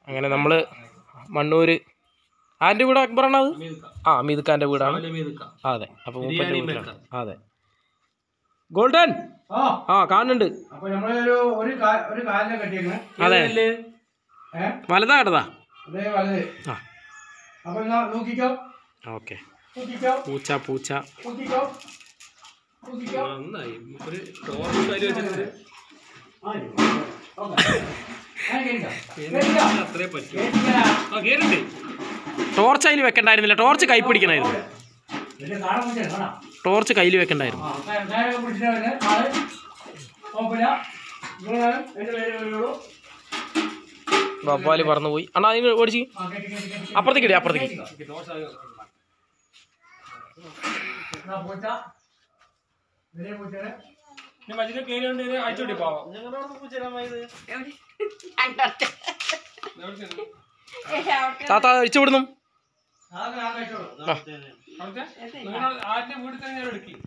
അങ്ങനെ നമ്മൾ മണ്ണൂര് ആരുടെ വീട് അക്ബറാണ് അത് ആ മീതുക്കാൻ്റെ വീടാണ് ആ, അതെ അപ്പോൾ മൂപ്പൻ്റെ വീട്ടിലാണ് അതെ ഗോൾഡൻ ആ ആ കാണുന്നുണ്ട് അപ്പൊ നമ്മളൊരു ഒരു കാ- ഒരു കാലിനെ കെട്ടിയേക്കണേ അതെ ഏഹ് വലതാ കേട്ടതാ അതേ വലുത് ആ അപ്പൊ എന്നാ നോക്കിക്കോ ഓക്കെ നോക്കിക്കോ പൂച്ച പൂച്ച നോക്കിക്കോ നോക്കിക്കോ ആ, ഓക്കേ. ആ, കേറിക്കോ. കേറിക്കോ. കേറിക്കോ. ടോർച്ച് അതിൽ വെക്കണ്ടായിരുന്നില്ല ടോർച്ച് കൈ പിടിക്കണമായിരുന്നു ഇതിന്റെ കാണാൻ പറ്റില്ല, കാണാം. ടോർച്ച് കയ്യിൽ വെക്കണ്ടായിരുന്നു ആ, കേ- കയറൊക്കെ പിടിച്ചിട്ട് വരുന്നെ. ആള് കുഴപ്പമില്ല. നിങ്ങള് അതിന്റെ പേര് വരുള്ളൂ. വവ്വാല് പറന്നു പോയി അണ്ണാ അതിന് ഓടിച്ച് ആ, കെട്ടി, കെട്ടി, കെട്ടി. അപ്പുറത്തേക്ക് ഇടി അപ്പുറത്തേക്ക് കെട്ടിക്കോ. എന്നാ പൂച്ച. ഇതിലെ പൂച്ചേനെ. താത്ത അഴിച്ചു വിടുന്നു ആകെ ആകെ അയച്ചോളൂ. ആ